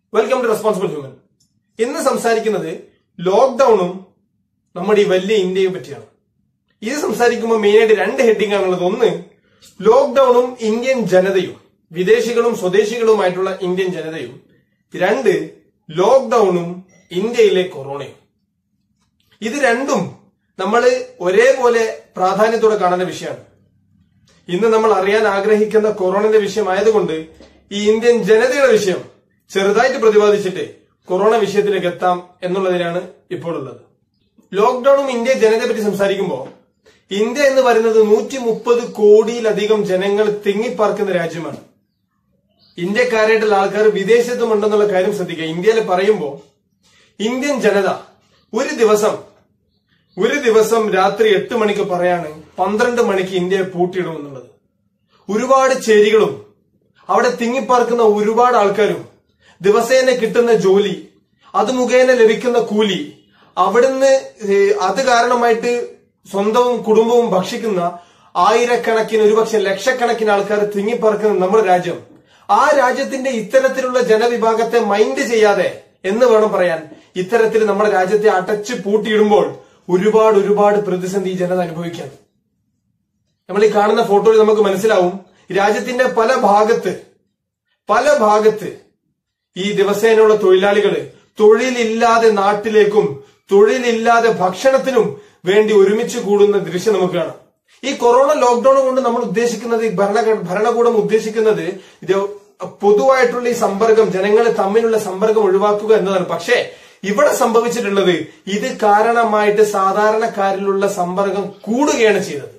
welcome to responsible human ഇന്ന് സംസാരിക്കുന്നത് ലോക്ക്ഡൌണും നമ്മുടെ ഈ വലിയ ഇന്ത്യയെ പറ്റിയാണ് ഇത് സംസാരിക്കുമ്പോൾ മെയിനായിട്ട് രണ്ട് ഹെഡിങ് ആണുള്ളത് ഒന്ന് ലോക്ക്ഡൌണും ഇന്ത്യൻ ജനതയും വിദേശികളും സ്വദേശികളുമായിട്ടുള്ള ഇന്ത്യൻ ജനതയും രണ്ട് ലോക്ക്ഡൌണും ഇന്ത്യയിലെ കൊറോണയും ഇത് രണ്ടും നമ്മൾ ഒരേപോലെ പ്രാധാന്യത്തോടെ കാണുന്ന വിഷയമാണ് ഇന്ന് നമ്മൾ അറിയാൻ ആഗ്രഹിക്കുന്ന കൊറോണയുടെ വിഷയമായതുകൊണ്ട് ഈ ഇന്ത്യൻ ജനതയുടെ വിഷയം ചെറുതായിട്ട് പ്രതിപാദിച്ചിട്ട് കൊറോണ വിഷയത്തിലേക്ക് എത്താം എന്നുള്ളതിനാണ് ഇപ്പോൾ ഉള്ളത് ലോക്ക്ഡൌണും ഇന്ത്യ ജനതയെ പറ്റി സംസാരിക്കുമ്പോൾ ഇന്ത്യ എന്ന് പറയുന്നത് നൂറ്റി മുപ്പത് കോടിയിലധികം ജനങ്ങൾ തിങ്ങിപ്പാർക്കുന്ന രാജ്യമാണ് ഇന്ത്യക്കാരായിട്ടുള്ള ആൾക്കാർ വിദേശത്തും ഉണ്ടെന്നുള്ള കാര്യം ശ്രദ്ധിക്കുക ഇന്ത്യയിൽ പറയുമ്പോൾ ഇന്ത്യൻ ജനത ഒരു ദിവസം ഒരു ദിവസം രാത്രി എട്ട് മണിക്ക് പറയാണ് പന്ത്രണ്ട് മണിക്ക് ഇന്ത്യയെ പൂട്ടിയിടുമെന്നുള്ളത് ഒരുപാട് ചേരികളും അവിടെ തിങ്ങിപ്പാർക്കുന്ന ഒരുപാട് ആൾക്കാരും ദിവസേന കിട്ടുന്ന ജോലി അത് മുഖേന ലഭിക്കുന്ന കൂലി അവിടുന്ന് ഏഹ്, അത് കാരണമായിട്ട് സ്വന്തവും കുടുംബവും ഭക്ഷിക്കുന്ന ആയിരക്കണക്കിന് ഒരുപക്ഷെ ലക്ഷക്കണക്കിന് ആൾക്കാർ തിങ്ങിപ്പാർക്കുന്ന നമ്മുടെ രാജ്യം ആ രാജ്യത്തിന്റെ ഇത്തരത്തിലുള്ള ജനവിഭാഗത്തെ മൈൻഡ് ചെയ്യാതെ എന്ന് വേണം പറയാൻ ഇത്തരത്തിൽ നമ്മുടെ രാജ്യത്തെ അടച്ചു പൂട്ടിയിടുമ്പോൾ ഒരുപാട് ഒരുപാട് പ്രതിസന്ധി ഈ ജനത അനുഭവിക്കാൻ നമ്മൾ ഈ കാണുന്ന ഫോട്ടോയിൽ നമുക്ക് മനസ്സിലാവും രാജ്യത്തിന്റെ പല ഭാഗത്ത് പല ഭാഗത്ത് ഈ ദിവസേനയുള്ള തൊഴിലാളികള് തൊഴിലില്ലാതെ നാട്ടിലേക്കും തൊഴിലില്ലാതെ ഭക്ഷണത്തിനും വേണ്ടി ഒരുമിച്ച് കൂടുന്ന ദൃശ്യം നമുക്ക് കാണാം ഈ കൊറോണ ലോക്ക്ഡൌൺ കൊണ്ട് നമ്മൾ ഉദ്ദേശിക്കുന്നത് ഈ ഭരണ ഭരണകൂടം ഉദ്ദേശിക്കുന്നത് ഇത് പൊതുവായിട്ടുള്ള ഈ സമ്പർക്കം ജനങ്ങൾ തമ്മിലുള്ള സമ്പർക്കം ഒഴിവാക്കുക എന്നതാണ് പക്ഷേ ഇവിടെ സംഭവിച്ചിട്ടുള്ളത് ഇത് കാരണമായിട്ട് സാധാരണക്കാരിലുള്ള സമ്പർക്കം കൂടുകയാണ് ചെയ്തത്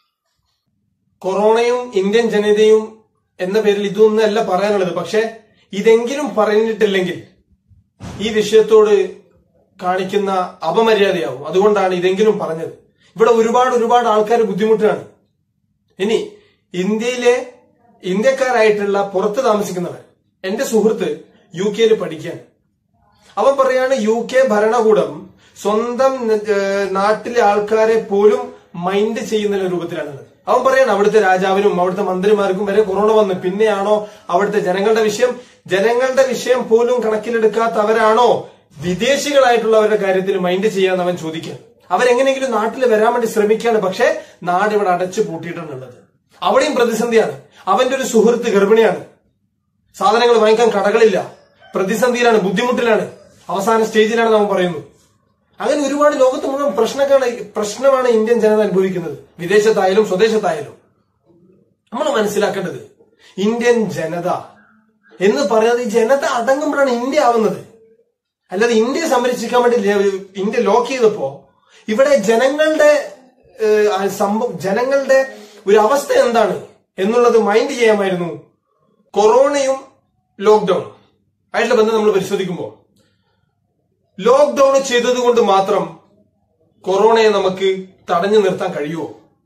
കൊറോണയും ഇന്ത്യൻ ജനതയും എന്ന പേരിൽ ഇതൊന്നല്ല പറയാനുള്ളത് പക്ഷെ ഇതെങ്കിലും പറഞ്ഞിട്ടില്ലെങ്കിൽ ഈ വിഷയത്തോട് കാണിക്കുന്ന അപമര്യാദയാവും അതുകൊണ്ടാണ് ഇതെങ്കിലും പറഞ്ഞത് ഇവിടെ ഒരുപാട് ഒരുപാട് ആൾക്കാർ ബുദ്ധിമുട്ടാണ് ഇനി ഇന്ത്യയിലെ ഇന്ത്യക്കാരായിട്ടുള്ള പുറത്ത് താമസിക്കുന്നവർ എന്റെ സുഹൃത്ത് യു കെയിൽ പഠിക്കാൻ അവൻ പറയാണ് യു കെ ഭരണകൂടം സ്വന്തം ഏഹ്, നാട്ടിലെ ആൾക്കാരെ പോലും മൈൻഡ് ചെയ്യുന്ന രൂപത്തിലാണുള്ളത് അവൻ പറയാണ് അവിടുത്തെ രാജാവിനും അവിടുത്തെ മന്ത്രിമാർക്കും വരെ കൊറോണ വന്ന് പിന്നെയാണോ അവിടുത്തെ ജനങ്ങളുടെ വിഷയം ജനങ്ങളുടെ വിഷയം പോലും കണക്കിലെടുക്കാത്തവരാണോ വിദേശികളായിട്ടുള്ളവരുടെ കാര്യത്തിൽ മൈൻഡ് ചെയ്യാന്ന് അവൻ ചോദിക്കുക അവരെങ്ങനെയെങ്കിലും നാട്ടിൽ വരാൻ വേണ്ടി ശ്രമിക്കുകയാണ് പക്ഷെ നാട് ഇവിടെ അടച്ചു പൂട്ടിയിട്ടുള്ളത് അവിടെയും പ്രതിസന്ധിയാണ് അവന്റെ ഒരു സുഹൃത്ത് ഗർഭിണിയാണ് സാധനങ്ങൾ വാങ്ങിക്കാൻ കടകളില്ല പ്രതിസന്ധിയിലാണ് ബുദ്ധിമുട്ടിലാണ് അവസാന സ്റ്റേജിലാണ് നാം പറയുന്നത് അങ്ങനെ ഒരുപാട് ലോകത്ത് മുഴുവൻ പ്രശ്നമാണ് പ്രശ്നമാണ് ഇന്ത്യൻ ജനത അനുഭവിക്കുന്നത് വിദേശത്തായാലും സ്വദേശത്തായാലും നമ്മൾ മനസ്സിലാക്കേണ്ടത് ഇന്ത്യൻ ജനത എന്ന് പറയുന്നത് ഈ ജനത അടങ്ങുമ്പോഴാണ് ഇന്ത്യ ആവുന്നത് അല്ലാതെ ഇന്ത്യയെ സംരക്ഷിക്കാൻ വേണ്ടി ലെ- ഇന്ത്യ ലോക്ക് ചെയ്തപ്പോ ഇവിടെ ജനങ്ങളുടെ ഏഹ്, ആ സംഭവം ജനങ്ങളുടെ ഒരു അവസ്ഥ എന്താണ് എന്നുള്ളത് മൈൻഡ് ചെയ്യാമായിരുന്നു കൊറോണയും ലോക്ക്ഡൌൺ ആയിട്ടുള്ള ബന്ധം നമ്മൾ പരിശോധിക്കുമ്പോൾ ലോക്ക്ഡൌൺ ചെയ്തതുകൊണ്ട് മാത്രം കൊറോണയെ നമുക്ക് തടഞ്ഞു നിർത്താൻ കഴിയുമോ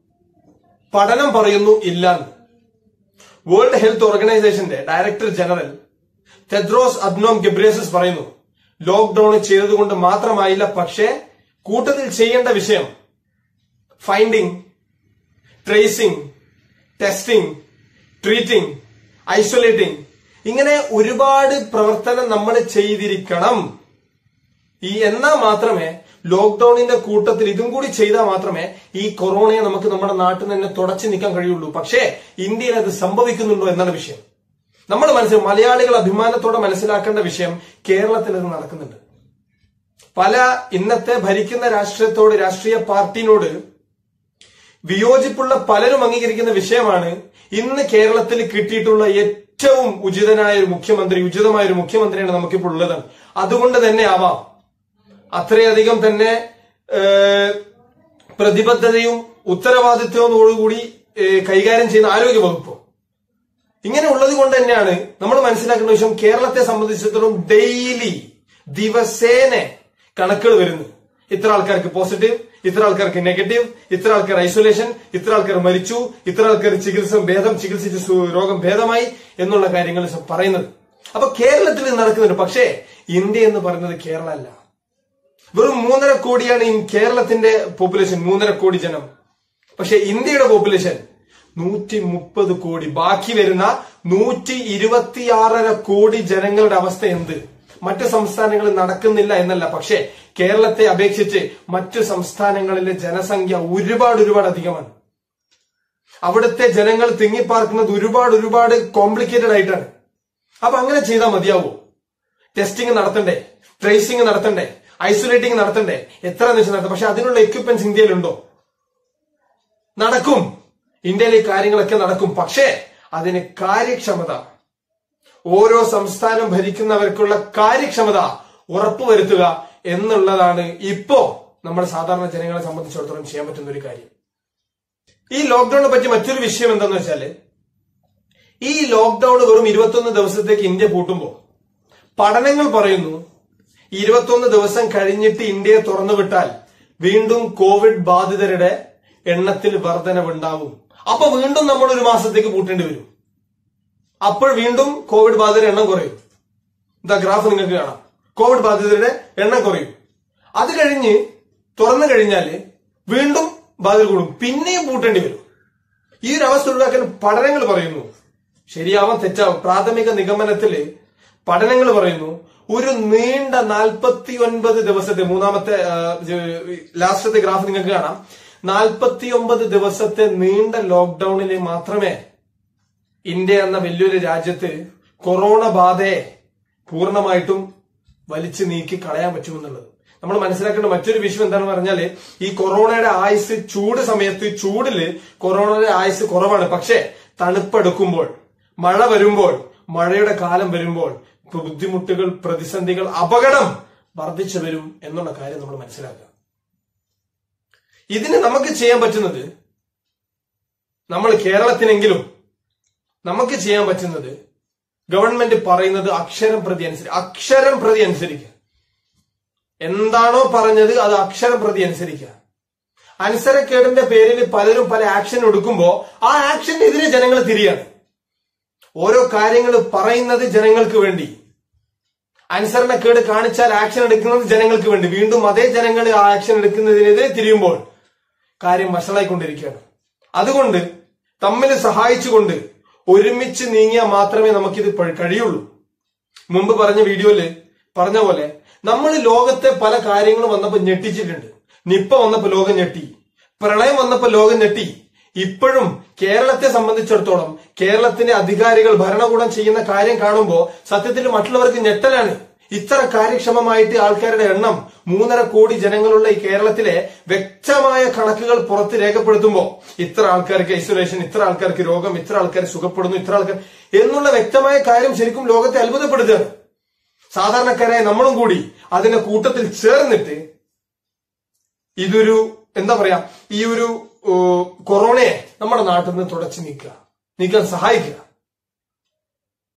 പഠനം പറയുന്നു ഇല്ലാന്ന് വേൾഡ് ഹെൽത്ത് ഓർഗനൈസേഷന്റെ director general Tedros Adhanom Ghebreyesus പറയുന്നു ലോക്ക്ഡൌൺ ചെയ്തതുകൊണ്ട് മാത്രമായില്ല പക്ഷേ കൂട്ടത്തിൽ ചെയ്യേണ്ട വിഷയം finding tracing testing treating isolating ഇങ്ങനെ ഒരുപാട് പ്രവർത്തനം നമ്മൾ ചെയ്തിരിക്കണം ഈ എന്നാ മാത്രമേ ലോക്ക്ഡൌണിന്റെ കൂട്ടത്തിൽ ഇതും കൂടി ചെയ്താൽ മാത്രമേ ഈ കൊറോണയെ നമുക്ക് നമ്മുടെ നാട്ടിൽ തന്നെ തുടച്ചു നിൽക്കാൻ കഴിയുള്ളൂ പക്ഷേ ഇന്ത്യയിൽ അത് സംഭവിക്കുന്നുണ്ടോ എന്നാണ് വിഷയം നമ്മൾ മനസ്സിൽ മലയാളികൾ അഭിമാനത്തോടെ മനസ്സിലാക്കേണ്ട വിഷയം കേരളത്തിൽ അത് നടക്കുന്നുണ്ട് പല ഇന്നത്തെ ഭരിക്കുന്ന രാഷ്ട്രീയത്തോട് രാഷ്ട്രീയ പാർട്ടിനോട് വിയോജിപ്പുള്ള പലരും അംഗീകരിക്കുന്ന വിഷയമാണ് ഇന്ന് കേരളത്തിൽ കിട്ടിയിട്ടുള്ള ഏറ്റവും ഉചിതനായ ഒരു മുഖ്യമന്ത്രി ഉചിതമായ ഒരു മുഖ്യമന്ത്രിയാണ് നമുക്കിപ്പോൾ ഉള്ളത് അതുകൊണ്ട് തന്നെ ആവാം അത്രയധികം തന്നെ ഏഹ്, പ്രതിബദ്ധതയും ഉത്തരവാദിത്വത്തോടുകൂടി ഏഹ്, കൈകാര്യം ചെയ്യുന്ന ആരോഗ്യ വകുപ്പ് ഇങ്ങനെ ഉള്ളത് കൊണ്ട് തന്നെയാണ് നമ്മൾ മനസ്സിലാക്കേണ്ട വിഷയം കേരളത്തെ സംബന്ധിച്ചിടത്തോളം ഡെയിലി ദിവസേന കണക്കുകൾ വരുന്നു ഇത്ര ആൾക്കാർക്ക് പോസിറ്റീവ് ഇത്ര ആൾക്കാർക്ക് നെഗറ്റീവ് ഇത്ര ആൾക്കാർ ഐസൊലേഷൻ ഇത്ര ആൾക്കാർ മരിച്ചു ഇത്ര ആൾക്കാർ ചികിത്സ ഭേദം ചികിത്സിച്ച് സു- രോഗം ഭേദമായി എന്നുള്ള കാര്യങ്ങൾ പറയുന്നത് അപ്പൊ കേരളത്തിൽ ഇത് നടക്കുന്നുണ്ട് പക്ഷേ ഇന്ത്യ എന്ന് പറയുന്നത് കേരള അല്ല വെറും മൂന്നര കോടിയാണ് ഈ കേരളത്തിന്റെ പോപ്പുലേഷൻ മൂന്നര കോടി ജനം പക്ഷെ ഇന്ത്യയുടെ പോപ്പുലേഷൻ നൂറ്റി മുപ്പത് കോടി ബാക്കി വരുന്ന നൂറ്റി ഇരുപത്തിയാറര കോടി ജനങ്ങളുടെ അവസ്ഥ എന്ത് മറ്റു സംസ്ഥാനങ്ങളിൽ നടക്കുന്നില്ല എന്നല്ല പക്ഷേ കേരളത്തെ അപേക്ഷിച്ച് മറ്റു സംസ്ഥാനങ്ങളിലെ ജനസംഖ്യ ഒരുപാട് ഒരുപാട് അധികമാണ് അവിടുത്തെ ജനങ്ങൾ തിങ്ങിപ്പാർക്കുന്നത് ഒരുപാട് ഒരുപാട് കോംപ്ലിക്കേറ്റഡ് ആയിട്ടാണ് അപ്പൊ അങ്ങനെ ചെയ്താൽ മതിയാവോ ടെസ്റ്റിംഗ് നടത്തണ്ടേ ട്രേസിംഗ് നടത്തണ്ടേ ഐസൊലേറ്റിംഗ് നടത്തണ്ടേ എത്ര നിമിഷം നടത്തും പക്ഷെ അതിനുള്ള എക്യുപ്മെന്റ്സ് ഇന്ത്യയിലുണ്ടോ നടക്കും ഇന്ത്യയിൽ ഈ കാര്യങ്ങളൊക്കെ നടക്കും പക്ഷേ അതിന് കാര്യക്ഷമത ഓരോ സംസ്ഥാനം ഭരിക്കുന്നവർക്കുള്ള കാര്യക്ഷമത ഉറപ്പുവരുത്തുക എന്നുള്ളതാണ് ഇപ്പോ നമ്മൾ സാധാരണ ജനങ്ങളെ സംബന്ധിച്ചിടത്തോളം ചെയ്യാൻ പറ്റുന്ന ഒരു കാര്യം ഈ ലോക്ക്ഡൌണിനെ പറ്റി മറ്റൊരു വിഷയം എന്താന്ന് വെച്ചാല് ഈ ലോക്ക്ഡൌൺ വെറും ഇരുപത്തൊന്ന് ദിവസത്തേക്ക് ഇന്ത്യ പൂട്ടുമ്പോ പഠനങ്ങൾ പറയുന്നു ഇരുപത്തൊന്ന് ദിവസം കഴിഞ്ഞിട്ട് ഇന്ത്യയെ തുറന്നുവിട്ടാൽ വീണ്ടും കോവിഡ് ബാധിതരുടെ എണ്ണത്തിൽ വർധനവുണ്ടാവും അപ്പൊ വീണ്ടും നമ്മൾ ഒരു മാസത്തേക്ക് പൂട്ടേണ്ടി വരും അപ്പോൾ വീണ്ടും കോവിഡ് ബാധിതരുടെ എണ്ണം കുറയും ഇതാ ഗ്രാഫ് നിങ്ങൾക്ക് കാണാം കോവിഡ് ബാധിതരുടെ എണ്ണം കുറയും അത് കഴിഞ്ഞ് തുറന്നു കഴിഞ്ഞാല് വീണ്ടും ബാധിതർ കൂടും പിന്നെയും പൂട്ടേണ്ടി വരും ഈ ഒരു അവസ്ഥ ഒഴിവാക്കാൻ പഠനങ്ങൾ പറയുന്നു ശരിയാവാൻ തെറ്റാവും പ്രാഥമിക നിഗമനത്തില് പഠനങ്ങൾ പറയുന്നു ഒരു നീണ്ട നാൽപ്പത്തി ഒൻപത് ദിവസത്തെ മൂന്നാമത്തെ ലാസ്റ്റത്തെ ഗ്രാഫ് നിങ്ങൾക്ക് കാണാം നാൽപ്പത്തി ഒമ്പത് ദിവസത്തെ നീണ്ട ലോക്ക്ഡൌണിൽ മാത്രമേ ഇന്ത്യ എന്ന വലിയൊരു രാജ്യത്ത് കൊറോണ ബാധയെ പൂർണ്ണമായിട്ടും വലിച്ചു നീക്കി കളയാൻ പറ്റുമെന്നുള്ളത് നമ്മൾ മനസ്സിലാക്കേണ്ട മറ്റൊരു വിഷയം എന്താണെന്ന് പറഞ്ഞാല് ഈ കൊറോണയുടെ ആയുസ് ചൂട് സമയത്ത് ചൂടില് കൊറോണയുടെ ആയുസ് കുറവാണ് പക്ഷേ തണുപ്പെടുക്കുമ്പോൾ മഴ വരുമ്പോൾ മഴയുടെ കാലം വരുമ്പോൾ ബുദ്ധിമുട്ടുകൾ പ്രതിസന്ധികൾ അപകടം വർദ്ധിച്ചു വരും എന്നുള്ള കാര്യം നമ്മൾ മനസ്സിലാക്കുക ഇതിന് നമുക്ക് ചെയ്യാൻ പറ്റുന്നത് നമ്മൾ കേരളത്തിനെങ്കിലും നമുക്ക് ചെയ്യാൻ പറ്റുന്നത് ഗവൺമെന്റ് പറയുന്നത് അക്ഷരം പ്രതി അനുസരിച്ച് അക്ഷരം പ്രതി അനുസരിക്കുക എന്താണോ പറഞ്ഞത് അത് അക്ഷരം പ്രതി അനുസരിക്കുക അനുസരക്കേടിന്റെ പേരിൽ പലരും പല ആക്ഷൻ എടുക്കുമ്പോ ആ ആക്ഷനെതിരെ ജനങ്ങൾ തിരിയാണ് ഓരോ കാര്യങ്ങൾ പറയുന്നത് ജനങ്ങൾക്ക് വേണ്ടി അനുസരണക്കേട് കാണിച്ചാൽ ആക്ഷൻ എടുക്കുന്നത് ജനങ്ങൾക്ക് വേണ്ടി വീണ്ടും അതേ ജനങ്ങൾ ആ ആക്ഷൻ എടുക്കുന്നതിനെതിരെ തിരിയുമ്പോൾ കാര്യം വഷളായിക്കൊണ്ടിരിക്കുകയാണ് അതുകൊണ്ട് തമ്മിൽ സഹായിച്ചുകൊണ്ട് ഒരുമിച്ച് നീങ്ങിയാൽ മാത്രമേ നമുക്കിത് പ- കഴിയുള്ളൂ മുമ്പ് പറഞ്ഞ വീഡിയോയില് പറഞ്ഞ പോലെ നമ്മൾ ലോകത്തെ പല കാര്യങ്ങളും വന്നപ്പോ ഞെട്ടിച്ചിട്ടുണ്ട് നിപ്പ വന്നപ്പോ ലോകം ഞെട്ടി പ്രളയം വന്നപ്പോ ലോകം ഞെട്ടി ഇപ്പോഴും കേരളത്തെ സംബന്ധിച്ചിടത്തോളം കേരളത്തിന്റെ അധികാരികൾ ഭരണകൂടം ചെയ്യുന്ന കാര്യം കാണുമ്പോൾ സത്യത്തിൽ മറ്റുള്ളവർക്ക് ഞെട്ടലാണ് ഇത്ര കാര്യക്ഷമമായിട്ട് ആൾക്കാരുടെ എണ്ണം മൂന്നര കോടി ജനങ്ങളുള്ള ഈ കേരളത്തിലെ വ്യക്തമായ കണക്കുകൾ പുറത്ത് രേഖപ്പെടുത്തുമ്പോൾ ഇത്ര ആൾക്കാർക്ക് ഐസൊലേഷൻ ഇത്ര ആൾക്കാർക്ക് രോഗം ഇത്ര ആൾക്കാർ സുഖപ്പെടുന്നു ഇത്ര ആൾക്കാർ എന്നുള്ള വ്യക്തമായ കാര്യം ശരിക്കും ലോകത്തെ അത്ഭുതപ്പെടുത്തുകയാണ് സാധാരണക്കാരായ നമ്മളും കൂടി അതിന്റെ കൂട്ടത്തിൽ ചേർന്നിട്ട് ഇതൊരു എന്താ പറയാ ഈ ഒരു ഏഹ്, കൊറോണയെ നമ്മുടെ നാട്ടിൽ നിന്ന് തുടച്ചു നീക്കുക നീക്കാൻ സഹായിക്കുക